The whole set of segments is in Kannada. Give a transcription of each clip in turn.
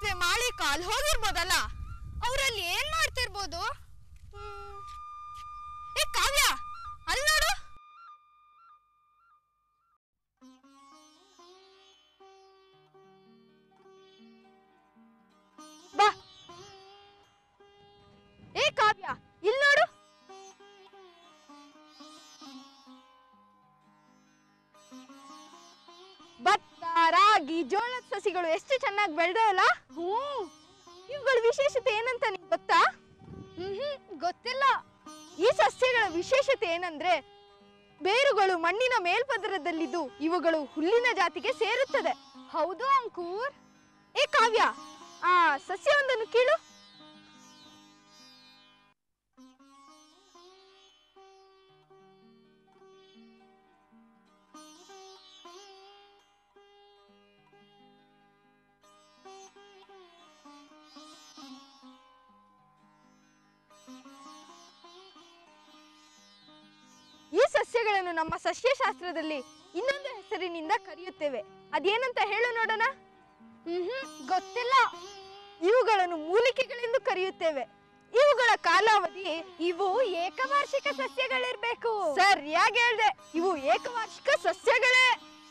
ಮತ್ತೆ ಮಾಳಿ ಕಾಲ್ ಹೋಗಿರ್ಬೋದಲ್ಲ ಅವರಲ್ಲಿ ಏನ್ ಮಾಡ್ತಿರ್ಬೋದು ಹ್ಮ್. ಏ ಕಾವ್ಯ ಅಲ್ಲಿ ನೋಡು ಬಾ ಏ ಕಾವ್ಯ ಇಲ್ಲಿ ನೋಡು ಭತ್ತ ರಾಗಿ ಜೋಳದ ಸಸಿಗಳು ಎಷ್ಟು ಚೆನ್ನಾಗಿ ಬೆಳೆದವಲ್ಲ ಹ್ಞೂ ಇವುಗಳ ವಿಶೇಷತೆ ಏನಂತ ನಿಂಗೆ ಗೊತ್ತಾ ಹ್ಮ್ ಗೊತ್ತಿಲ್ಲ ಈ ಸಸ್ಯಗಳ ವಿಶೇಷತೆ ಏನಂದ್ರೆ ಬೇರುಗಳು ಮಣ್ಣಿನ ಮೇಲ್ಪದರದಲ್ಲಿದ್ದು ಇವುಗಳು ಹುಲ್ಲಿನ ಜಾತಿಗೆ ಸೇರುತ್ತದೆ ಹೌದು ಅಂಕೂರ್ ಏ ಕಾವ್ಯ ಆ ಸಸ್ಯವೊಂದನ್ನು ಕೀಳು ಈ ಸಸ್ಯಗಳನ್ನು ನಮ್ಮ ಸಸ್ಯಶಾಸ್ತ್ರದಲ್ಲಿ ಇನ್ನೊಂದು ಹೆಸರಿನಿಂದ ಕರೆಯುತ್ತೇವೆ ಅದೇನಂತ ಹೇಳು ನೋಡೋಣ ಗೊತ್ತಿಲ್ಲ ಇವುಗಳನ್ನು ಮೂಲಿಕೆಗಳೆಂದು ಕರೆಯುತ್ತೇವೆ ಇವುಗಳ ಕಾಲಾವಧಿ ಇವು ಏಕವಾರ್ಷಿಕ ಸಸ್ಯಗಳಿರ್ಬೇಕು ಸರಿಯಾಗಿ ಹೇಳ್ದೆ ಇವು ಏಕವಾರ್ಷಿಕ ಸಸ್ಯಗಳೇ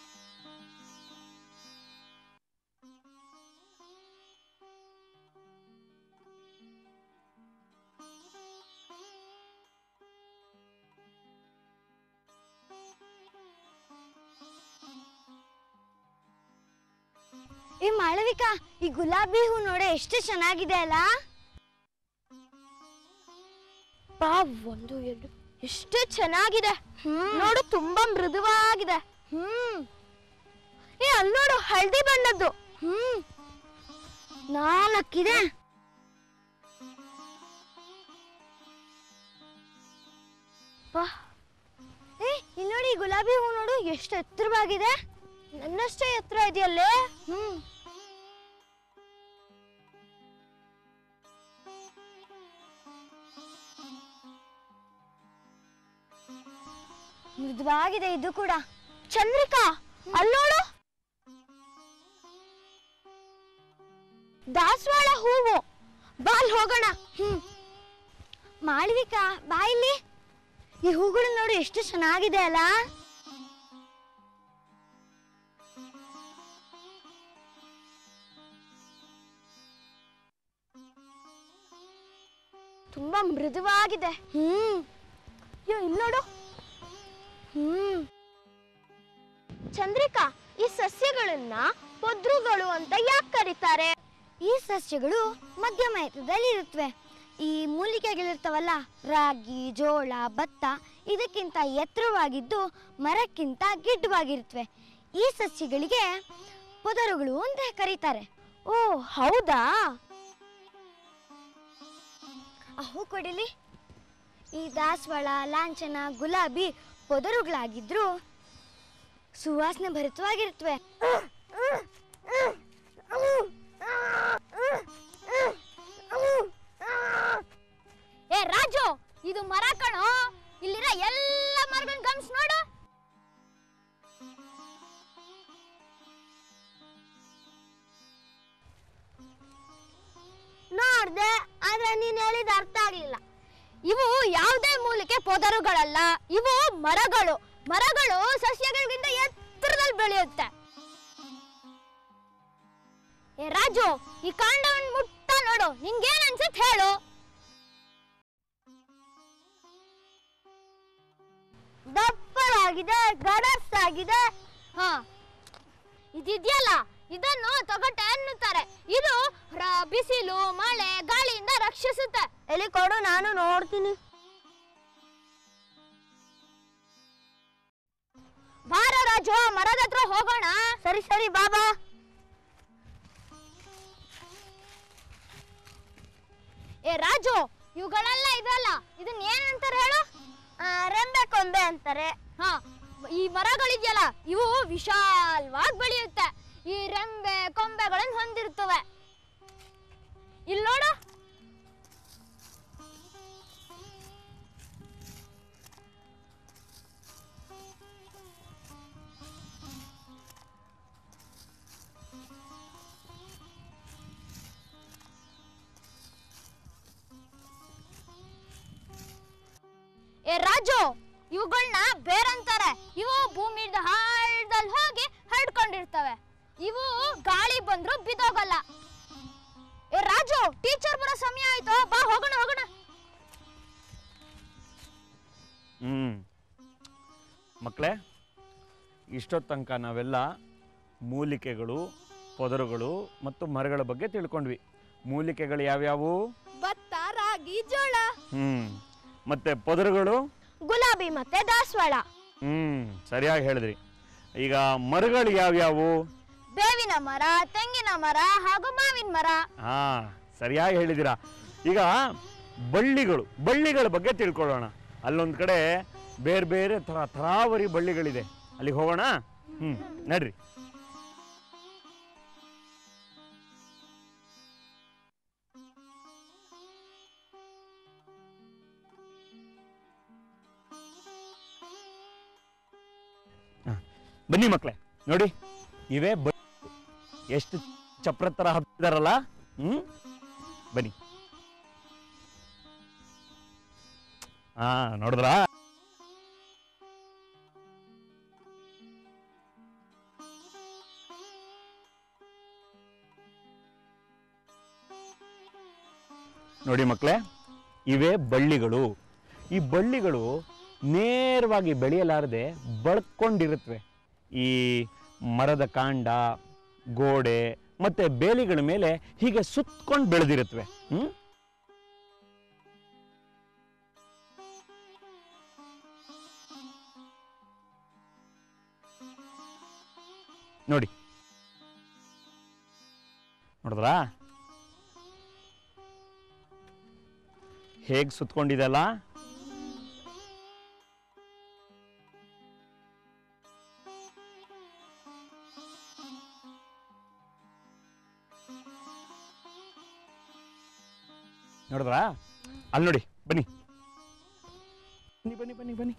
ಈ ಮಾಳವಿಕಾ ಈ ಗುಲಾಬಿ ಹೂ ನೋಡೆ ಎಷ್ಟು ಚೆನ್ನಾಗಿದೆ ಅಲ್ಲ ಬಾ ಒಂದು ಎರಡು ಎಷ್ಟು ಚೆನ್ನಾಗಿದೆ ನೋಡು ತುಂಬಾ ಮೃದುವಾಗಿದೆ ಹ್ಮ್ ಏ ಅಲ್ಲಿ ನೋಡು ಹಳದಿ ಬಣ್ಣದ್ದು ಹ್ಮ್ ನಾಲ್ಕಿದೆ ಬಾ ಏ ಇಲ್ಲಿ ನೋಡಿ ಈ ಗುಲಾಬಿ ಹೂ ನೋಡು ಎಷ್ಟು ಎತ್ತರವಾಗಿದೆ ನನ್ನಷ್ಟೇ ಎತ್ತರ ಇದೆಯಲ್ಲೇ ಹ್ಮ್ ಮೃದುವಾಗಿದೆ ಇದು ಕೂಡ ಚಂದ್ರಿಕಾ ಅಲ್ಲೋಡು ದಾಸವಾಳ ಹೂವು ಬಾಲ್ ಹೋಗೋಣ ಹ್ಮ್ ಮಾಳವಿಕಾ ಬಾ ಇಲ್ಲಿ ಈ ಹೂಗಳು ನೋಡು ಎಷ್ಟು ಚೆನ್ನಾಗಿದೆ ಅಲ್ಲ ತುಂಬಾ ಮೃದುವಾಗಿದೆ ಹ್ಮ್ ಅಯ್ಯೋ ಇಲ್ಲಿ ನೋಡು ಹ್ಮ್ ಚಂದ್ರಿಕಾ ಈ ಸಸ್ಯಗಳನ್ನ ಪೊದ್ರುಗಳು ಅಂತ ಯಾಕೆ ಕರೀತಾರೆ ಈ ಸಸ್ಯಗಳು ಮಧ್ಯಮ ಎತ್ತರದಲ್ಲಿ ಇರುತ್ತವೆ ಈ ಮೂಲಿಕೆಗಳಿರ್ತಾವಲ್ಲ ರಾಗಿ ಜೋಳ ಭತ್ತ ಇದಕ್ಕಿಂತ ಎತ್ತರವಾಗಿದ್ದು ಮರಕ್ಕಿಂತ ಗಿಡ್ಡವಾಗಿರುತ್ತವೆ ಈ ಸಸ್ಯಗಳಿಗೆ ಪೊದರುಗಳು ಅಂತ ಕರೀತಾರೆ ಓ ಹೌದಾ ಆ ಹೂ ಕೊಡಿಲಿ ಈ ದಾಸವಾಳ ಲಾಂಛನ ಗುಲಾಬಿ ಪೊದರುಗಳಾಗಿದ್ರು ಸುವಾಸನೆ ಭರಿತವಾಗಿರುತ್ತವೆ ಏ ರಾಜು ಇದು ಮರ ಕಣೋ ಇಲ್ಲಿರೋ ಎಲ್ಲ ಮರಗಳನ್ನ ಗಮನಿಸ್ ನೋಡು ನೋಡ್ದೆ ಆದ್ರೆ ನೀನ್ ಹೇಳಿದ ಅರ್ಥ ಆಗ್ಲಿಲ್ಲ ಇವು ಯಾವುದೇ ಮೂಲಿಕೆ ಪೊದರುಗಳಲ್ಲ ಇವು ಮರಗಳು ಮರಗಳು ಸಸ್ಯಗಳಿಗಿಂತ ಎತ್ತರದಲ್ಲಿ ಬೆಳೆಯುತ್ತೆ ಏ ರಾಜು ಈ ಕಾಂಡವನ್ನು ಮುಟ್ಟ ನೋಡು ನಿಂಗೇನ್ ಅನ್ಸುತ್ತೆ ಹೇಳು ದಪ್ಪರಾಗಿದೆ ಗಡಸಾಗಿದೆ ಹಾ ಇದಿದೆಯಲ್ಲ ಇದನ್ನು ತೊಗಟೆ ಅನ್ನುತ್ತಾರೆ ಇದು ರ- ಬಿಸಿಲು ಮಳೆ ಗಾಳಿಯಿಂದ ರಕ್ಷಿಸುತ್ತೆ ಎಲ್ಲಿ ಕೊಡು ನಾನು ನೋಡ್ತೀನಿ ಬಾರ ರಾಜು ಮರದ ಹತ್ರ ಹೋಗೋಣ ಸರಿ ಸರಿ ಬಾಬಾ ಏ ರಾಜು ಇವುಗಳೆಲ್ಲ ಇದಲ್ಲ ಇದನ್ನ ಏನಂತಾರೆ ಹೇಳು ರೆಂಬೆ ಕೊಂಬೆ ಅಂತಾರೆ ಹಾ ಈ ಮರಗಳಿದೆಯಲ್ಲ ಇವು ವಿಶಾಲವಾಗಿ ಬೆಳೆಯುತ್ತೆ ಈ ರೆಂಬೆ ಕೊಂಬೆಗಳನ್ನು ಹೊಂದಿರ್ತವೆ ಇಲ್ಲಿ ನೋಡು ರಾಜು ಇವುಗಳನ್ನ ಬೇರಂತಾರೆ ಇವು ಭೂಮಿ ಹಾಳ್ದಲ್ಲಿ ಹೋಗಿ ಹರಡ್ಕೊಂಡಿರ್ತವೆ ಇವು ಗಾಳಿ ಬಂದ್ರು ಬಿದ್ದೋಗಲ್ಲ ಏ ರಾಜು ಟೀಚರ್ ಬರೋ ಸಮಯ ಆಯ್ತು ಬಾ ಹೋಗೋಣ ಹೋಗೋಣ ಹ್ಞೂ ಮಕ್ಕಳೇ ಇಷ್ಟೊತ್ತು ತನಕ ನಾವೆಲ್ಲ ಮೂಲಿಕೆಗಳು ಪೊದರುಗಳು ಮತ್ತು ಮರಗಳ ಬಗ್ಗೆ ತಿಳ್ಕೊಂಡ್ವಿ ಮೂಲಿಕೆಗಳು ಯಾವ್ಯಾವು ಭತ್ತ ರಾಗಿ ಜೋಳ ಹ್ಞೂ ಮತ್ತು ಪೊದರುಗಳು ಗುಲಾಬಿ ಮತ್ತೆ ದಾಸವಾಳ ಹ್ಞೂ ಸರಿಯಾಗಿ ಹೇಳಿದ್ರಿ ಈಗ ಮರಗಳು ಯಾವ್ಯಾವು ಬೇವಿನ ಮರ ತೆಂಗಿನ ಮರ ಹಾಗೂ ಮಾವಿನ ಮರ ಹಾಂ ಸರಿಯಾಗಿ ಹೇಳಿದ್ದೀರಾ ಈಗ ಬಳ್ಳಿಗಳು ಬಳ್ಳಿಗಳ ಬಗ್ಗೆ ತಿಳ್ಕೊಳ್ಳೋಣ ಅಲ್ಲೊಂದು ಕಡೆ ಬೇರೆ ಬೇರೆ ಥರ ಥರಾವರಿ ಬಳ್ಳಿಗಳಿದೆ ಅಲ್ಲಿಗೆ ಹೋಗೋಣ ಹ್ಞೂ ನಡ್ರಿ ಹ, ಬನ್ನಿ ಮಕ್ಕಳೇ ನೋಡಿ ಇವೇ ಬ ಎಷ್ಟು ಚಪ್ರ ಥರ ಹಬ್ಬಿದಾರಲ್ಲ ಹ್ಞೂ ಬನ್ನಿ ಹಾ ನೋಡಿದ್ರಾ ನೋಡಿ ಮಕ್ಕಳೇ ಇವೇ ಬಳ್ಳಿಗಳು ಈ ಬಳ್ಳಿಗಳು ನೇರವಾಗಿ ಬೆಳೆಯಲಾರದೆ ಬಳ್ಕೊಂಡಿರುತ್ತವೆ ಈ ಮರದ ಕಾಂಡ ಗೋಡೆ ಮತ್ತೆ ಬೇಲಿಗಳ ಮೇಲೆ ಹೀಗೆ ಸುತ್ಕೊಂಡು ಬೆಳೆದಿರುತ್ತವೆ ಹ್ಮ್ ನೋಡಿ ನೋಡಿದ್ರಾ ಹೇಗ್ ಸುತ್ಕೊಂಡಿದೆಲ್ಲ ನೋಡಿದ್ರಾ ಅಲ್ಲಿ ನೋಡಿ ಬನ್ನಿ ಬನ್ನಿ ಬನ್ನಿ ಬನ್ನಿ ಬನ್ನಿ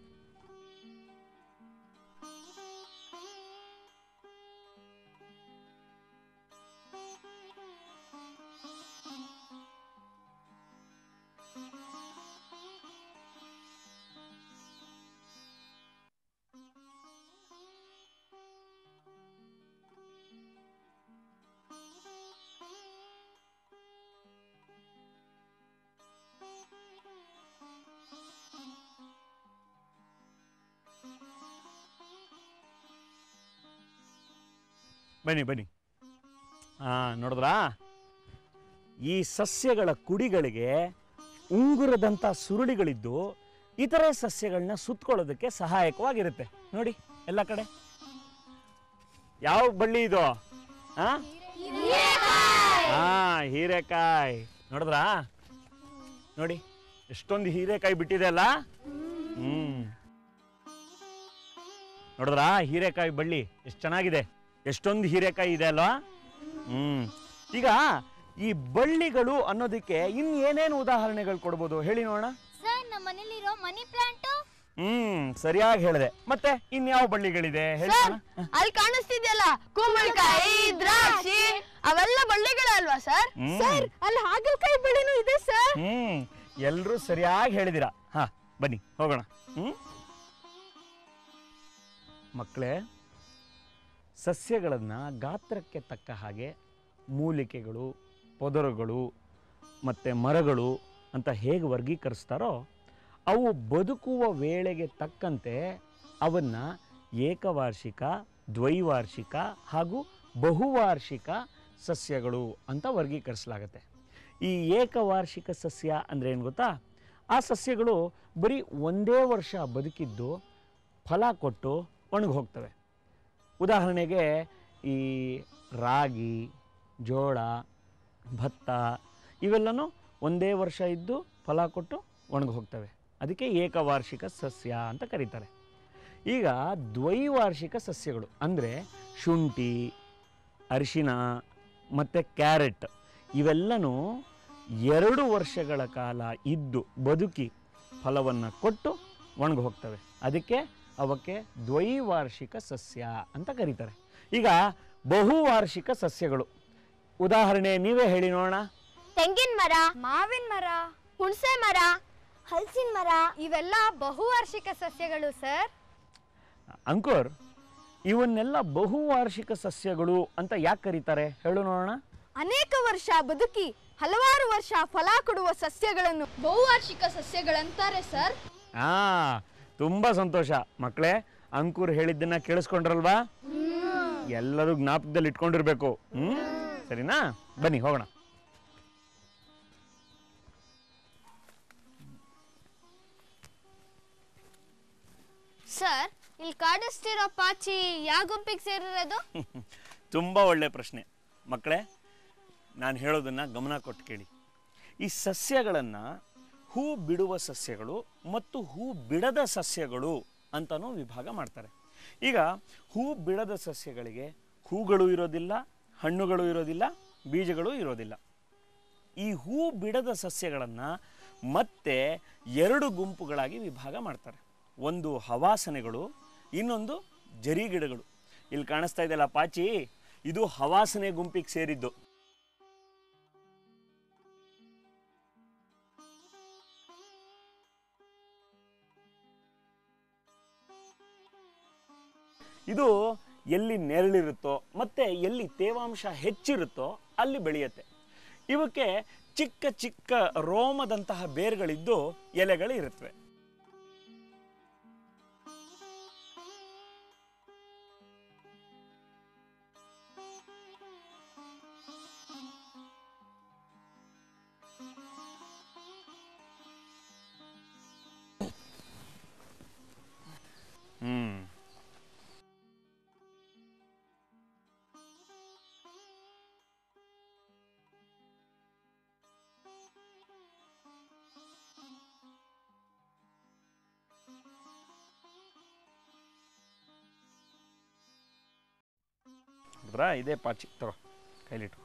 ಬನ್ನಿ ಬನ್ನಿ ಹಾ ನೋಡಿದ್ರಾ ಈ ಸಸ್ಯಗಳ ಕುಡಿಗಳಿಗೆ ಉಂಗುರದಂಥ ಸುರುಳಿಗಳಿದ್ದು ಇತರೆ ಸಸ್ಯಗಳನ್ನ ಸುತ್ಕೊಳ್ಳೋದಕ್ಕೆ ಸಹಾಯಕವಾಗಿರುತ್ತೆ ನೋಡಿ ಎಲ್ಲ ಕಡೆ ಯಾವ ಬಳ್ಳಿ ಇದು ಹಾ ಹಾ ಹೀರೆಕಾಯಿ ನೋಡಿದ್ರಾ ನೋಡಿ ಎಷ್ಟೊಂದು ಹೀರೆಕಾಯಿ ಬಿಟ್ಟಿದೆ ಅಲ್ಲ ಹ್ಮ್ ನೋಡಿದ್ರಾ ಹೀರೆಕಾಯಿ ಬಳ್ಳಿ ಎಷ್ಟು ಚೆನ್ನಾಗಿದೆ ಎಷ್ಟೊಂದು ಹೀರೆಕಾಯಿ ಇದೆ ಅಲ್ವಾ ಹ್ಮ್ ಈಗ ಈ ಬಳ್ಳಿಗಳು ಅನ್ನೋದಕ್ಕೆ ಇನ್ ಏನೇನು ಉದಾಹರಣೆಗಳು ಕೊಡ್ಬೋದು ಹೇಳಿ ನೋಡೋಣ ಸರ್ ನಮ್ಮ ಮನೇಲಿರೋ ಮನಿ ಪ್ಲಾಂಟ್ ಹ್ಮ್ ಸರಿಯಾಗಿ ಹೇಳಿದೆ ಮತ್ತೆ ಇನ್ಯಾವ ಬಳ್ಳಿಗಳಿದೆ ಹೇಳಿ ನೋಡೋಣ. ಅಲ್ಲಿ ಕಾಣಿಸ್ತಿದ್ಯಲ್ಲ ಕುಂಬಳಕಾಯಿ ದ್ರಾಕ್ಷಿ ಅವೆಲ್ಲ ಬಳ್ಳಿಗಳಲ್ವಾ ಸರ್ ಹ್ಮ್. ಸರ್ ಅಲ್ಲಿ ಹಾಗಲಕಾಯಿ ಬಳ್ಳಿನೂ ಇದೆ ಸರ್ ಹ್ಮ್ ಎಲ್ರೂ ಸರಿಯಾಗಿ ಹೇಳಿದಿರ ಹಾ ಬನ್ನಿ ಹೋಗೋಣ ಹ್ಮ್ ಮಕ್ಕಳೇ ಸಸ್ಯಗಳನ್ನು ಗಾತ್ರಕ್ಕೆ ತಕ್ಕ ಹಾಗೆ ಮೂಲಿಕೆಗಳು ಪೊದರುಗಳು ಮತ್ತು ಮರಗಳು ಅಂತ ಹೇಗೆ ವರ್ಗೀಕರಿಸ್ತಾರೋ ಅವು ಬದುಕುವ ವೇಳೆಗೆ ತಕ್ಕಂತೆ ಅವನ್ನು ಏಕವಾರ್ಷಿಕ ದ್ವೈವಾರ್ಷಿಕ ಹಾಗೂ ಬಹುವಾರ್ಷಿಕ ಸಸ್ಯಗಳು ಅಂತ ವರ್ಗೀಕರಿಸಲಾಗತ್ತೆ ಈ ಏಕವಾರ್ಷಿಕ ಸಸ್ಯ ಅಂದರೆ ಏನು ಗೊತ್ತಾ ಆ ಸಸ್ಯಗಳು ಬರೀ ಒಂದೇ ವರ್ಷ ಬದುಕಿದ್ದು ಫಲ ಕೊಟ್ಟು ಒಣಗಿ ಹೋಗ್ತವೆ ಉದಾಹರಣೆಗೆ ಈ ರಾಗಿ ಜೋಳ ಭತ್ತ ಇವೆಲ್ಲನೂ ಒಂದೇ ವರ್ಷ ಇದ್ದು ಫಲ ಕೊಟ್ಟು ಒಣಗಿ ಹೋಗ್ತವೆ ಅದಕ್ಕೆ ಏಕವಾರ್ಷಿಕ ಸಸ್ಯ ಅಂತ ಕರೀತಾರೆ ಈಗ ದ್ವೈವಾರ್ಷಿಕ ಸಸ್ಯಗಳು ಅಂದರೆ ಶುಂಠಿ ಅರಿಶಿನ ಮತ್ತು ಕ್ಯಾರೆಟ್ ಇವೆಲ್ಲನೂ ಎರಡು ವರ್ಷಗಳ ಕಾಲ ಇದ್ದು ಬದುಕಿ ಫಲವನ್ನು ಕೊಟ್ಟು ಒಣಗಿ ಹೋಗ್ತವೆ ಅದಕ್ಕೆ ಅವಕ್ಕೆ ದ್ವೈವಾರ್ಷಿಕ ಸಸ್ಯ ಅಂತ ಕರೀತಾರೆ ಈಗ ಬಹುವಾರ್ಷಿಕ ಸಸ್ಯಗಳು ಉದಾಹರಣೆ ನೀವೇ ಹೇಳಿ ನೋಡೋಣ ತೆಂಗಿನ ಮರ ಮಾವಿನ ಮರ ಹುಣಸೆ ಮರ ಹಲಸಿನ ಮರ ಇವೆಲ್ಲ ಬಹುವಾರ್ಷಿಕ ಸಸ್ಯಗಳು ಸರ್ ಅಂಕುರ್ ಇವನ್ನೆಲ್ಲ ಬಹುವಾರ್ಷಿಕ ಸಸ್ಯಗಳು ಅಂತ ಯಾಕೆ ಕರೀತಾರೆ ಹೇಳು ನೋಡೋಣ ಅನೇಕ ವರ್ಷ ಬದುಕಿ ಹಲವಾರು ವರ್ಷ ಫಲ ಕೊಡುವ ಸಸ್ಯಗಳನ್ನು ಬಹುವಾರ್ಷಿಕ ಸಸ್ಯಗಳಂತಾರೆ ಸರ್ ಆ ತುಂಬಾ ಸಂತೋಷ ಮಕ್ಕಳೇ ಅಂಕುರ್ ಹೇಳಿದ್ದನ್ನ ಕೇಳಿಸ್ಕೊಂಡ್ರಲ್ವಾ ಎಲ್ಲರೂ ಜ್ಞಾಪಕದಲ್ಲಿ ಇಟ್ಕೊಂಡಿರ್ಬೇಕು ಹ್ಮ್ ಸರಿನಾ ಬನ್ನಿ ಹೋಗೋಣ ಸರ್ ಇಲ್ಲಿ ಕಾಡಿಸ್ತಿರೋ ಪಾಚಿ ಯಾವ ಗುಂಪಿಗೆ ಸೇರಿರೋದು ತುಂಬ ಒಳ್ಳೆ ಪ್ರಶ್ನೆ ಮಕ್ಕಳೇ ನಾನು ಹೇಳೋದನ್ನು ಗಮನ ಕೊಟ್ಟು ಕೇಳಿ ಈ ಸಸ್ಯಗಳನ್ನು ಹೂ ಬಿಡುವ ಸಸ್ಯಗಳು ಮತ್ತು ಹೂ ಬಿಡದ ಸಸ್ಯಗಳು ಅಂತಲೂ ವಿಭಾಗ ಮಾಡ್ತಾರೆ ಈಗ ಹೂ ಬಿಡದ ಸಸ್ಯಗಳಿಗೆ ಹೂಗಳು ಇರೋದಿಲ್ಲ ಹಣ್ಣುಗಳು ಇರೋದಿಲ್ಲ ಬೀಜಗಳು ಇರೋದಿಲ್ಲ ಈ ಹೂ ಬಿಡದ ಸಸ್ಯಗಳನ್ನು ಮತ್ತೆ ಎರಡು ಗುಂಪುಗಳಾಗಿ ವಿಭಾಗ ಮಾಡ್ತಾರೆ ಒಂದು ಹವಾಸನೆಗಳು ಇನ್ನೊಂದು ಜರಿಗಿಡಗಳು ಇಲ್ಲಿ ಕಾಣಿಸ್ತಾ ಇದೆಯಲ್ಲ ಪಾಚಿ ಇದು ಹವಾಸನೆ ಗುಂಪಿಗೆ ಸೇರಿದ್ದು ಇದು ಎಲ್ಲಿ ನೆರಳಿರುತ್ತೋ ಮತ್ತೆ ಎಲ್ಲಿ ತೇವಾಂಶ ಹೆಚ್ಚಿರುತ್ತೋ ಅಲ್ಲಿ ಬೆಳೆಯುತ್ತೆ ಇವಕ್ಕೆ ಚಿಕ್ಕ ಚಿಕ್ಕ ರೋಮದಂತಹ ಬೇರುಗಳಿದ್ದು ಎಲೆಗಳು ಇರುತ್ತವೆ ಹ್ಮ್ ಹೌದ್ರಾ ಇದೇ ಪಾಚಿ ತಗೋ ಕೈಲಿಟ್ಟು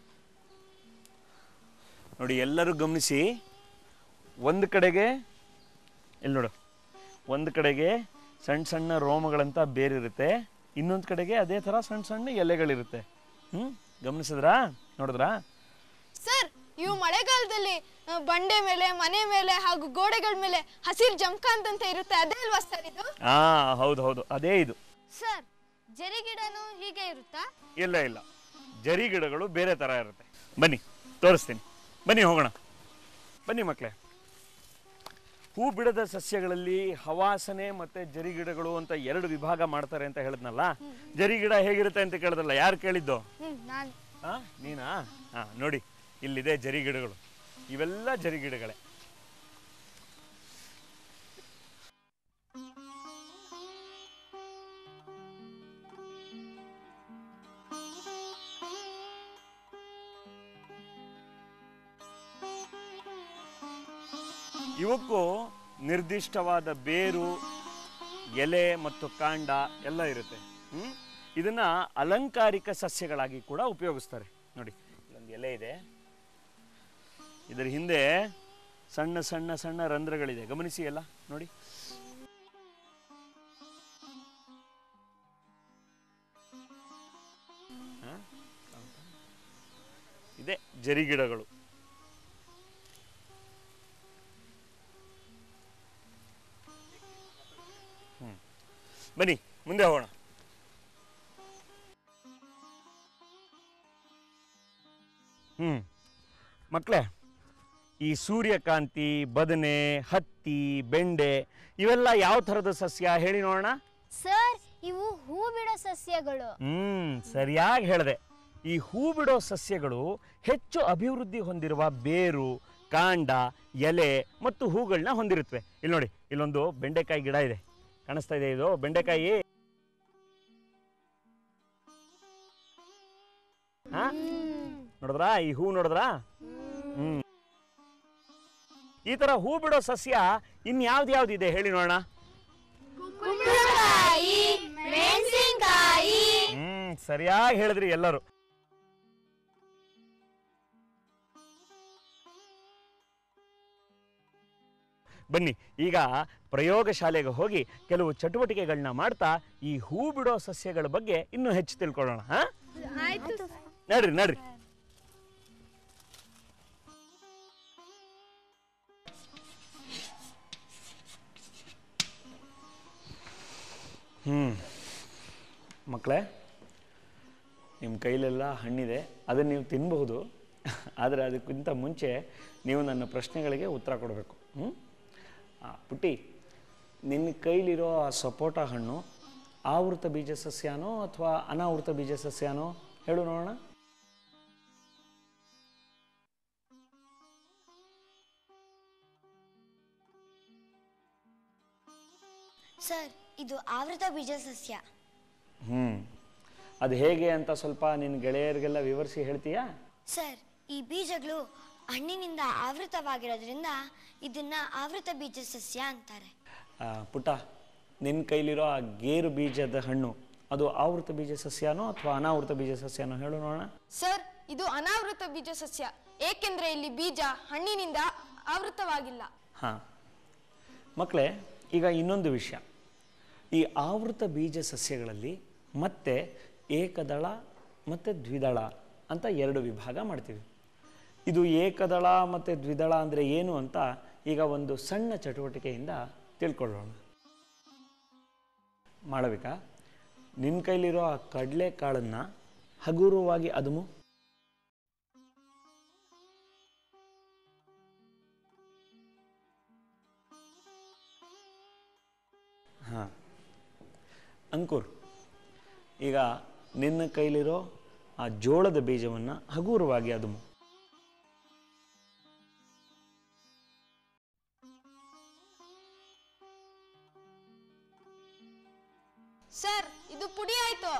ನೋಡಿ ಎಲ್ಲರೂ ಗಮನಿಸಿ ಒಂದು ಕಡೆಗೆ ಇಲ್ಲಿ ನೋಡು ಒಂದು ಕಡೆಗೆ ಸಣ್ಣ ಸಣ್ಣ ರೋಮಗಳಂತ ಬೇರಿರುತ್ತೆ ಇನ್ನೊಂದು ಕಡೆಗೆ ಅದೇ ಥರ ಸಣ್ಣ ಸಣ್ಣ ಎಲೆಗಳಿರುತ್ತೆ ಹ್ಞೂ ಗಮನಿಸಿದ್ರಾ ನೋಡಿದ್ರಾ ಸರ್ ಇವು ಮಳೆಗಾಲದಲ್ಲಿ ಆ, ಬಂಡೆ ಮೇಲೆ ಮನೆ ಮೇಲೆ ಹಾಗೂ ಗೋಡೆಗಳ ಮೇಲೆ ಹಸಿರು ಜಮಖಾಂತ್ ಅಂತ ಇರುತ್ತೆ ಅದೇ ಅಲ್ವಾ ಸರ್ ಇದು ಹಾಂ ಹೌದು ಹೌದು ಅದೇ ಇದು ಸರ್ ಜರಿಗಿಡನು ಹೀಗೆ ಇರುತ್ತಾ ಇಲ್ಲ ಇಲ್ಲ ಜರಿ ಗಿಡಗಳು ಬೇರೆ ಥರ ಇರುತ್ತೆ ಬನ್ನಿ ತೋರಿಸ್ತೀನಿ ಬನ್ನಿ ಹೋಗೋಣ ಬನ್ನಿ ಮಕ್ಕಳೇ ಹೂ ಬಿಡದ ಸಸ್ಯಗಳಲ್ಲಿ ಹವಾಸನೆ ಮತ್ತೆ ಜರಿ ಗಿಡಗಳು ಅಂತ ಎರಡು ವಿಭಾಗ ಮಾಡ್ತಾರೆ ಅಂತ ಹೇಳಿದ್ನಲ್ಲ ಜರಿ ಗಿಡ ಹೇಗಿರುತ್ತೆ ಅಂತ ಕೇಳಿದ್ರಲ್ಲ ಯಾರು ಕೇಳಿದ್ದು ಹ್ಮ್ ನಾನು ಹಾ ನೀನಾ ಹಾ ನೋಡಿ ಇಲ್ಲಿದೆ ಜರಿ ಗಿಡಗಳು ಇವೆಲ್ಲ ಜರಿ ಗಿಡಗಳೇ ಇವಕ್ಕೂ ನಿರ್ದಿಷ್ಟವಾದ ಬೇರು ಎಲೆ ಮತ್ತು ಕಾಂಡ ಎಲ್ಲ ಇರುತ್ತೆ ಹ್ಮ್? ಇದನ್ನ ಅಲಂಕಾರಿಕ ಸಸ್ಯಗಳಾಗಿ ಕೂಡ ಉಪಯೋಗಿಸ್ತಾರೆ ನೋಡಿ ಇಲ್ಲೊಂದು ಎಲೆ ಇದೆ ಇದರ ಹಿಂದೆ ಸಣ್ಣ ಸಣ್ಣ ಸಣ್ಣ ರಂಧ್ರಗಳಿದೆ ಗಮನಿಸಿ ಎಲ್ಲ ನೋಡಿ ಹ? ಇದೆ ಜರಿಗಿಡಗಳು ಹ್ಮ್. ಬನ್ನಿ ಮುಂದೆ ಹೋಗೋಣ ಹ್ಮ್ ಮಕ್ಕಳೇ ಈ ಸೂರ್ಯಕಾಂತಿ ಬದನೆ ಹತ್ತಿ ಬೆಂಡೆ ಇವೆಲ್ಲ ಯಾವ ಥರದ ಸಸ್ಯ ಹೇಳಿ ನೋಡೋಣ ಸರ್ ಇವು ಹೂ ಬಿಡೋ ಸಸ್ಯಗಳು ಹ್ಮ್ ಸರಿಯಾಗಿ ಹೇಳಿದೆ ಈ ಹೂ ಬಿಡೋ ಸಸ್ಯಗಳು ಹೆಚ್ಚು ಅಭಿವೃದ್ಧಿ ಹೊಂದಿರುವ ಬೇರು ಕಾಂಡ ಎಲೆ ಮತ್ತು ಹೂಗಳನ್ನ ಹೊಂದಿರುತ್ತವೆ ಇಲ್ಲಿ ನೋಡಿ ಇಲ್ಲೊಂದು ಬೆಂಡೆಕಾಯಿ ಗಿಡ ಇದೆ ಕಾಣಿಸ್ತಾ ಇದೆ ಇದು ಬೆಂಡೆಕಾಯಿ ಹಾ ನೋಡಿದ್ರಾ ಈ ಹೂ ನೋಡಿದ್ರಾ ಹ್ಮ್ ಈ ತರ ಹೂ ಬಿಡೋ ಸಸ್ಯ ಇನ್ಯಾವ್ದು ಯಾವ್ದಿದೆ ಹೇಳಿ ನೋಡೋಣ ಮೆಣಸಿನಕಾಯಿ ಹ್ಮ್ ಸರಿಯಾಗಿ ಹೇಳಿದ್ರಿ ಎಲ್ಲರೂ ಬನ್ನಿ ಈಗ ಪ್ರಯೋಗಶಾಲೆಗೆ ಹೋಗಿ ಕೆಲವು ಚಟುವಟಿಕೆಗಳನ್ನ ಮಾಡ್ತಾ ಈ ಹೂ ಬಿಡೋ ಸಸ್ಯಗಳ ಬಗ್ಗೆ ಇನ್ನೂ ಹೆಚ್ಚು ತಿಳ್ಕೊಳ್ಳೋಣ ಹಾ ಆಯ್ತು ನಡ್ರಿ ನಡ್ರಿ ಮೇಲೆಲ್ಲ ಹಣ್ಣಿದೆ ಅದನ್ನು ನೀವು ತಿನ್ನಬಹುದು ಆದರೆ ಅದಕ್ಕಿಂತ ಮುಂಚೆ ನೀವು ನನ್ನ ಪ್ರಶ್ನೆಗಳಿಗೆ ಉತ್ತರ ಕೊಡಬೇಕು ಹ್ಞೂ ಪುಟ್ಟಿ ನಿನ್ನ ಕೈಲಿರೋ ಆ ಸಪೋಟ ಹಣ್ಣು ಆವೃತ ಬೀಜ ಸಸ್ಯನೋ ಅಥವಾ ಅನಾವೃತ ಬೀಜ ಸಸ್ಯನೋ ಹೇಳು ನೋಡೋಣ ಸರ್ ಇದು ಆವೃತ ಬೀಜ ಸಸ್ಯ ಹ್ಞೂ ಅದು ಹೇಗೆ ಅಂತ ಸ್ವಲ್ಪ ನಿನ್ನ ಗೆಳೆಯರಿಗೆಲ್ಲ ವಿವರಿಸಿ ಹೇಳ್ತೀಯಾ ಸರ್ ಈ ಬೀಜಗಳು ಹಣ್ಣಿನಿಂದ ಆವೃತವಾಗಿರೋದ್ರಿಂದ ಇದನ್ನ ಆವೃತ ಬೀಜ ಸಸ್ಯ ಅಂತಾರೆ ಆ, ಪುಟ್ಟ ನಿನ್ನ ಕೈಲಿರೋ ಆ ಗೇರು ಬೀಜದ ಹಣ್ಣು ಅದು ಆವೃತ ಬೀಜ ಸಸ್ಯನೋ ಅಥವಾ ಅನಾವೃತ ಬೀಜ ಸಸ್ಯನೋ ಹೇಳು ನೋಡೋಣ ಸರ್ ಇದು ಅನಾವೃತ ಬೀಜ ಸಸ್ಯ ಏಕೆಂದ್ರೆ ಇಲ್ಲಿ ಬೀಜ ಹಣ್ಣಿನಿಂದ ಆವೃತವಾಗಿಲ್ಲ ಹಾಂ ಮಕ್ಕಳೇ ಈಗ ಇನ್ನೊಂದು ವಿಷಯ ಈ ಆವೃತ ಬೀಜ ಸಸ್ಯಗಳಲ್ಲಿ ಮತ್ತೆ ಏಕದಳ ಮತ್ತು ದ್ವಿದಳ ಅಂತ ಎರಡು ವಿಭಾಗ ಮಾಡ್ತೀವಿ ಇದು ಏಕದಳ ಮತ್ತು ದ್ವಿದಳ ಅಂದರೆ ಏನು ಅಂತ ಈಗ ಒಂದು ಸಣ್ಣ ಚಟುವಟಿಕೆಯಿಂದ ತಿಳ್ಕೊಳ್ಳೋಣ ಮಾಡಬೇಕಾ ನಿನ್ನ ಕೈಲಿರೋ ಆ ಕಡಲೆಕಾಳನ್ನು ಹಗುರವಾಗಿ ಅದುಮು ಹಾಂ ಅಂಕುರ್ ಈಗ ನಿನ್ನ ಕೈಲಿರೋ ಆ ಜೋಳದ ಬೀಜವನ್ನು ಹಗುರವಾಗಿ ಅದುಮು ಸರ್ ಇದು ಪುಡಿ ಆಯ್ತು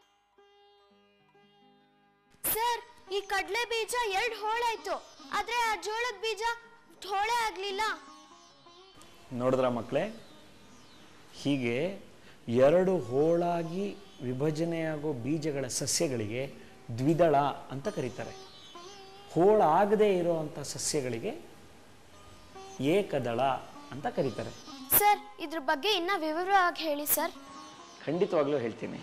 ಸರ್ ಈ ಕಡಲೆ ಬೀಜ ಎರಡು ಹೋಳಾಯ್ತು ಆದ್ರೆ ಆ ಜೋಳದ ಬೀಜ ಹೋಳೆ ಆಗ್ಲಿಲ್ಲ ನೋಡಿದ್ರ ಮಕ್ಕಳೇ ಹೀಗೆ ಎರಡು ಹೋಳಾಗಿ ವಿಭಜನೆಯಾಗೋ ಬೀಜಗಳ ಸಸ್ಯಗಳಿಗೆ ದ್ವಿದಳ ಅಂತ ಕರೀತಾರೆ ಹೋಳಾಗದೇ ಇರುವಂಥ ಸಸ್ಯಗಳಿಗೆ ಏಕದಳ ಅಂತ ಕರೀತಾರೆ ಸರ್ ಇದ್ರ ಬಗ್ಗೆ ಇನ್ನ ವಿವರವಾಗಿ ಹೇಳಿ ಸರ್ ಖಂಡಿತವಾಗ್ಲೂ ಹೇಳ್ತೀನಿ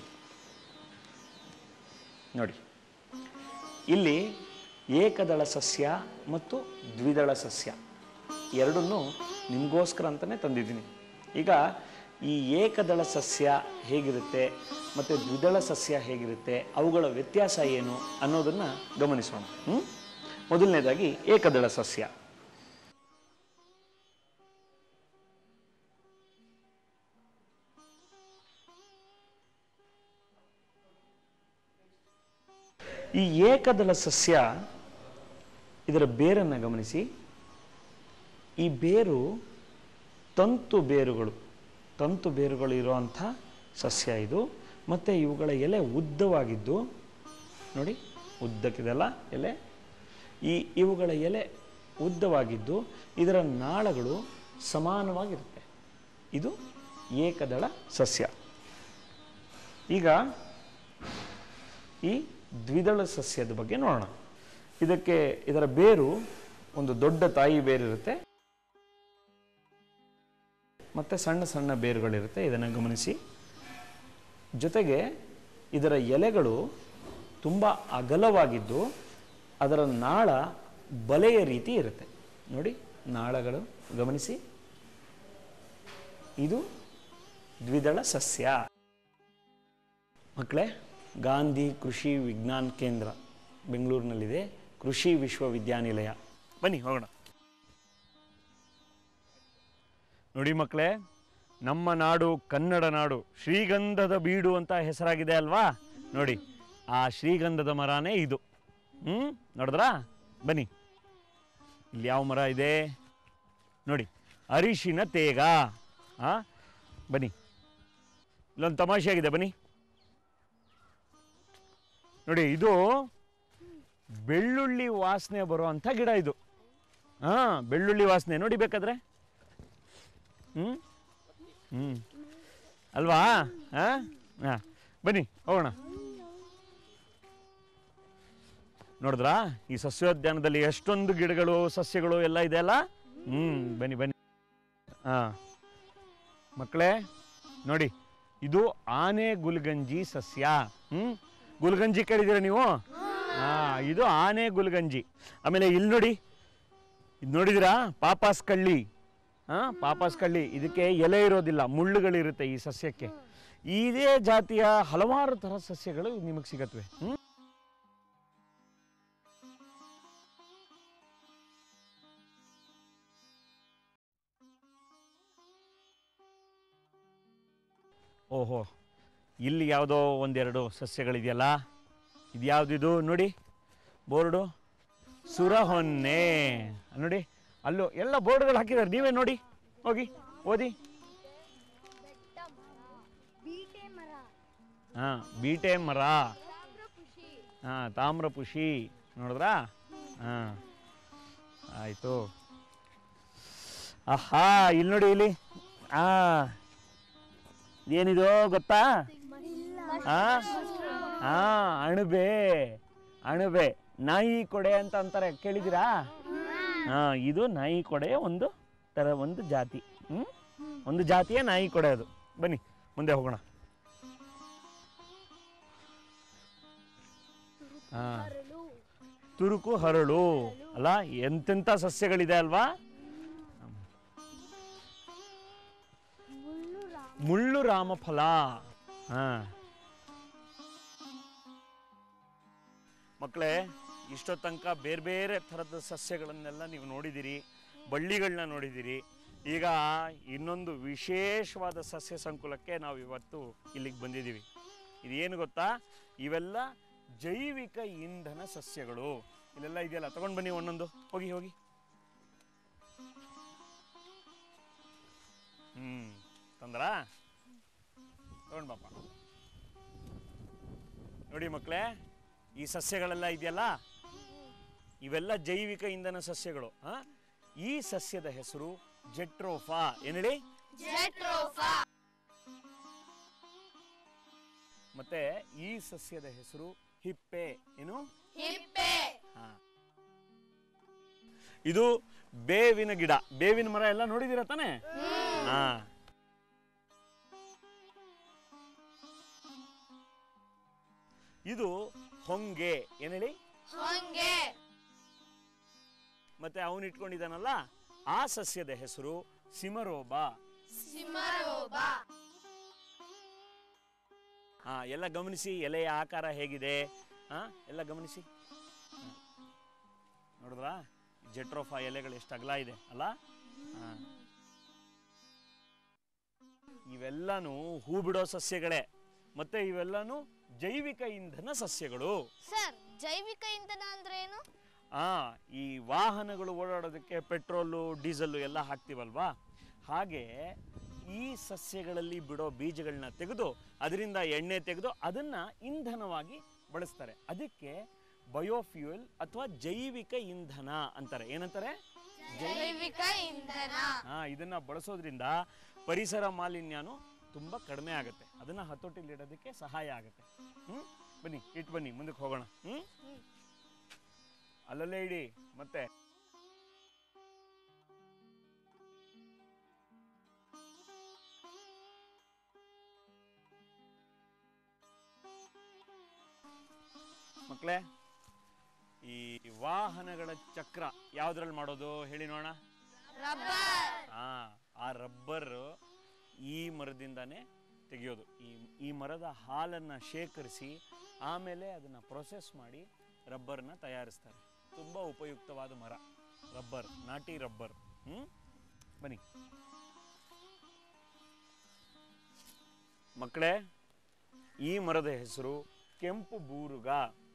ನೋಡಿ ಇಲ್ಲಿ ಏಕದಳ ಸಸ್ಯ ಮತ್ತು ದ್ವಿದಳ ಸಸ್ಯ ಎರಡನ್ನೂ ನಿಮಗೋಸ್ಕರ ಅಂತಲೇ ತಂದಿದ್ದೀನಿ ಈಗ ಈ ಏಕದಳ ಸಸ್ಯ ಹೇಗಿರುತ್ತೆ ಮತ್ತು ದ್ವಿದಳ ಸಸ್ಯ ಹೇಗಿರುತ್ತೆ ಅವುಗಳ ವ್ಯತ್ಯಾಸ ಏನು ಅನ್ನೋದನ್ನು ಗಮನಿಸೋಣ ಹ್ಮ್? ಮೊದಲನೇದಾಗಿ ಏಕದಳ ಸಸ್ಯ ಈ ಏಕದಳ ಸಸ್ಯ ಇದರ ಬೇರನ್ನು ಗಮನಿಸಿ ಈ ಬೇರು ತಂತು ಬೇರುಗಳು ತಂತು ಬೇರುಗಳು ಇರುವಂಥ ಸಸ್ಯ ಇದು ಮತ್ತು ಇವುಗಳ ಎಲೆ ಉದ್ದವಾಗಿದ್ದು ನೋಡಿ ಉದ್ದಕ್ಕಿದೆಲ್ಲ ಎಲೆ ಈ ಇವುಗಳ ಎಲೆ ಉದ್ದವಾಗಿದ್ದು ಇದರ ನಾಳಗಳು ಸಮಾನವಾಗಿರುತ್ತೆ ಇದು ಏಕದಳ ಸಸ್ಯ ಈಗ ಈ ದ್ವಿದಳ ಸಸ್ಯದ ಬಗ್ಗೆ ನೋಡೋಣ ಇದಕ್ಕೆ ಇದರ ಬೇರು ಒಂದು ದೊಡ್ಡ ತಾಯಿ ಬೇರಿರುತ್ತೆ ಮತ್ತೆ ಸಣ್ಣ ಸಣ್ಣ ಬೇರುಗಳಿರುತ್ತೆ ಇದನ್ನು ಗಮನಿಸಿ ಜೊತೆಗೆ ಇದರ ಎಲೆಗಳು ತುಂಬ ಅಗಲವಾಗಿದ್ದು ಅದರ ನಾಳ ಬಲೆಯ ರೀತಿ ಇರುತ್ತೆ ನೋಡಿ ನಾಳಗಳು ಗಮನಿಸಿ ಇದು ದ್ವಿದಳ ಸಸ್ಯ ಮಕ್ಕಳೇ ಗಾಂಧಿ ಕೃಷಿ ವಿಜ್ಞಾನ ಕೇಂದ್ರ ಬೆಂಗಳೂರಿನಲ್ಲಿದೆ ಕೃಷಿ ವಿಶ್ವವಿದ್ಯಾನಿಲಯ ಬನ್ನಿ ಹೋಗೋಣ ನೋಡಿ ಮಕ್ಕಳೇ ನಮ್ಮ ನಾಡು ಕನ್ನಡ ನಾಡು ಶ್ರೀಗಂಧದ ಬೀಡು ಅಂತ ಹೆಸರಾಗಿದೆ ಅಲ್ವಾ ನೋಡಿ ಆ ಶ್ರೀಗಂಧದ ಮರನೇ ಇದು ಹ್ಞೂ ನೋಡಿದ್ರಾ ಬನ್ನಿ ಇಲ್ಲಿ ಯಾವ ಮರ ಇದೆ ನೋಡಿ ಅರಿಶಿನ ತೇಗ ಹಾಂ ಬನ್ನಿ ಇಲ್ಲೊಂದು ತಮಾಷೆ ಆಗಿದೆ ಬನ್ನಿ ನೋಡಿ ಇದು ಬೆಳ್ಳುಳ್ಳಿ ವಾಸನೆ ಬರುವಂಥ ಗಿಡ ಇದು ಹಾಂ ಬೆಳ್ಳುಳ್ಳಿ ವಾಸನೆ ನೋಡಿ ಬೇಕಾದ್ರೆ ಹ್ಞೂ ಹ್ಞೂ ಅಲ್ವಾ ಹಾಂ ಹಾಂ ಬನ್ನಿ ಹೋಗೋಣ ನೋಡಿದ್ರಾ ಈ ಸಸ್ಯೋದ್ಯಾನದಲ್ಲಿ ಎಷ್ಟೊಂದು ಗಿಡಗಳು ಸಸ್ಯಗಳು ಎಲ್ಲ ಇದೆ ಅಲ್ಲ ಹ್ಞೂ ಬನ್ನಿ ಬನ್ನಿ ಹಾಂ ಮಕ್ಕಳೇ ನೋಡಿ ಇದು ಆನೆ ಗುಲ್ಗಂಜಿ ಸಸ್ಯ ಹ್ಞೂ ಗುಲ್ಗಂಜಿ ಕೇಳಿದ್ದೀರಾ ನೀವು ಹಾಂ ಇದು ಆನೆ ಗುಲ್ಗಂಜಿ ಆಮೇಲೆ ಇಲ್ಲಿ ನೋಡಿ ಇದು ನೋಡಿದಿರಾ ಪಾಪಾಸ್ ಕಳ್ಳಿ ಹಾಂ ಪಾಪಾಸ್ ಕಳ್ಳಿ ಇದಕ್ಕೆ ಎಲೆ ಇರೋದಿಲ್ಲ ಮುಳ್ಳುಗಳಿರುತ್ತೆ ಈ ಸಸ್ಯಕ್ಕೆ ಇದೇ ಜಾತಿಯ ಹಲವಾರು ಥರ ಸಸ್ಯಗಳು ನಿಮಗೆ ಸಿಗತ್ವೆ ಹ್ಞೂ ಓಹೋ ಇಲ್ಲಿ ಯಾವುದೋ ಒಂದೆರಡು ಸಸ್ಯಗಳಿದೆಯಲ್ಲ ಇದು ಯಾವುದಿದು ನೋಡಿ ಬೋರ್ಡು ಸುರಹೊನ್ನೆ ನೋಡಿ ಅಲ್ಲೂ ಎಲ್ಲ ಬೋರ್ಡ್ಗಳು ಹಾಕಿದ್ದಾರೆ ನೀವೇ ನೋಡಿ ಹೋಗಿ ಓದಿ ಹಾಂ ಬೀಟೆ ಮರ ಹಾಂ ತಾಮ್ರಪುಷಿ ನೋಡಿದ್ರಾ ಹಾಂ ಆಯಿತು ಆಹಾ ಇಲ್ಲಿ ನೋಡಿ ಇಲ್ಲಿ ಆ ಏನಿದು ಗೊತ್ತಾ ಆ ಆ ಅಣಬೆ ಅಣಬೆ ನಾಯಿ ಕೊಡೆ ಅಂತ ಅಂತಾರೆ ಕೇಳಿದಿರಾ ಹಾ ಇದು ನಾಯಿ ಕೊಡೆಯ ಒಂದು ತರ ಒಂದು ಜಾತಿ ಹ್ಮ್ ಒಂದು ಜಾತಿಯ ನಾಯಿ ಕೊಡೆ ಅದು ಬನ್ನಿ ಮುಂದೆ ಹೋಗೋಣ ಹಾ ತುರುಕು ಹರಳು ಅಲ್ಲ ಎಂತೆಂಥ ಸಸ್ಯಗಳಿದೆ ಅಲ್ವಾ ಮುಳ್ಳು ರಾಮಫಲ ಹಾ ಮಕ್ಕಳೇ ಇಷ್ಟೋ ತನಕ ಬೇರೆ ಬೇರೆ ಥರದ ಸಸ್ಯಗಳನ್ನೆಲ್ಲ ನೀವು ನೋಡಿದ್ದೀರಿ ಬಳ್ಳಿಗಳನ್ನ ನೋಡಿದ್ದೀರಿ ಈಗ ಇನ್ನೊಂದು ವಿಶೇಷವಾದ ಸಸ್ಯ ಸಂಕುಲಕ್ಕೆ ನಾವು ಇವತ್ತು ಇಲ್ಲಿಗೆ ಬಂದಿದ್ದೀವಿ ಇದೇನು ಗೊತ್ತಾ ಇವೆಲ್ಲ ಜೈವಿಕ ಇಂಧನ ಸಸ್ಯಗಳು ಇಲ್ಲೆಲ್ಲ ಇದೆಯಲ್ಲ ತಗೊಂಡು ಬನ್ನಿ ಒಂದೊಂದು ಹೋಗಿ ಹೋಗಿ ಹ್ಮ್ ತಂದ್ರಾ ತಗೊಂಡ್ ಬಾಪ ನೋಡಿ ಮಕ್ಕಳೇ ಈ ಸಸ್ಯಗಳೆಲ್ಲ ಇದೆಯಲ್ಲ ಇವೆಲ್ಲ ಜೈವಿಕ ಇಂಧನ ಸಸ್ಯಗಳು ಆ? ಈ ಸಸ್ಯದ ಹೆಸರು ಜೆಟ್ರೋಫಾ ಏನ್ ಹೇಳಿ ಮತ್ತೆ ಈ ಸಸ್ಯದ ಹೆಸರು ಹಿಪ್ಪೆ ಏನು ಹಾ. ಇದು ಬೇವಿನ ಗಿಡ ಬೇವಿನ ಮರ ಎಲ್ಲ ನೋಡಿದಿರ ತಾನೆ ಹಾ ಇದು ಹೊಂಗೆ ಏನ್ ಹೇಳಿ ಮತ್ತೆ ಅವನು ಇಟ್ಕೊಂಡಿದ್ದಾನಲ್ಲ ಆ ಸಸ್ಯದ ಹೆಸರು ಸಿಮರೋಬ ಹಾ ಎಲ್ಲ ಗಮನಿಸಿ ಎಲೆಯ ಆಕಾರ ಹೇಗಿದೆ ಹಾ ಎಲ್ಲ ಗಮನಿಸಿ ಹಾ. ನೋಡಿದ್ರಾ ಜೆಟ್ರೋಫಾ ಎಲೆಗಳು ಎಷ್ಟು ಅಗಲ ಇದೆ ಅಲ್ಲ ಹಾ. ಇವೆಲ್ಲನೂ ಹೂ ಬಿಡೋ ಸಸ್ಯಗಳೇ ಮತ್ತೆ ಇವೆಲ್ಲನೂ ಜೈವಿಕ ಇಂಧನ ಸಸ್ಯಗಳು ಸರ್ ಜೈವಿಕ ಇಂಧನ ಅಂದ್ರೆ ಏನು ಆ ಈ ವಾಹನಗಳು ಓಡಾಡೋದಕ್ಕೆ ಪೆಟ್ರೋಲು ಡೀಸೆಲ್ಲು ಎಲ್ಲ ಹಾಕ್ತೀವಲ್ವಾ ಹಾಗೆ ಈ ಸಸ್ಯಗಳಲ್ಲಿ ಬಿಡೋ ಬೀಜಗಳನ್ನ ತೆಗೆದು ಅದರಿಂದ ಎಣ್ಣೆ ತೆಗೆದು ಅದನ್ನ ಇಂಧನವಾಗಿ ಬಳಸ್ತಾರೆ ಅದಕ್ಕೆ ಬಯೋಫ್ಯೂಯಲ್ ಅಥವಾ ಜೈವಿಕ ಇಂಧನ ಅಂತಾರೆ ಏನಂತಾರೆ ಜೈವಿಕ ಇಂಧನ ಹಾ ಇದನ್ನ ಬಳಸೋದ್ರಿಂದ ಪರಿಸರ ಮಾಲಿನ್ಯನು ತುಂಬಾ ಕಡಿಮೆ ಆಗುತ್ತೆ ಅದನ್ನ ಹತೋಟಿಲಿ ಇಡೋದಕ್ಕೆ ಸಹಾಯ ಆಗುತ್ತೆ ಹ್ಮ್ ಬನ್ನಿ ಇಟ್ಟು ಬನ್ನಿ ಮುಂದಕ್ಕೆ ಹೋಗೋಣ ಹ್ಮ್ ಅಲ್ಲಲ್ಲೇ ಇಡಿ ಮತ್ತೆ ಮಕ್ಕಳೇ ಈ ವಾಹನಗಳ ಚಕ್ರ ಯಾವ್ದ್ರಲ್ಲಿ ಮಾಡೋದು ಹೇಳಿ ನೋಡೋಣ ಆ ಆ ರಬ್ಬರ್ ಈ ಮರದಿಂದಾನೇ ತೆಗೆಯೋದು ಈ ಈ ಮರದ ಹಾಲನ್ನು ಶೇಖರಿಸಿ ಆಮೇಲೆ ಅದನ್ನು ಪ್ರೊಸೆಸ್ ಮಾಡಿ ರಬ್ಬರ್ನ ತಯಾರಿಸ್ತಾರೆ ತುಂಬ ಉಪಯುಕ್ತವಾದ ಮರ ರಬ್ಬರ್ ನಾಟಿ ರಬ್ಬರ್ ಹ್ಞೂ ಬನ್ನಿ ಮಕ್ಕಳೇ ಈ ಮರದ ಹೆಸರು ಕೆಂಪು ಬೂರುಗ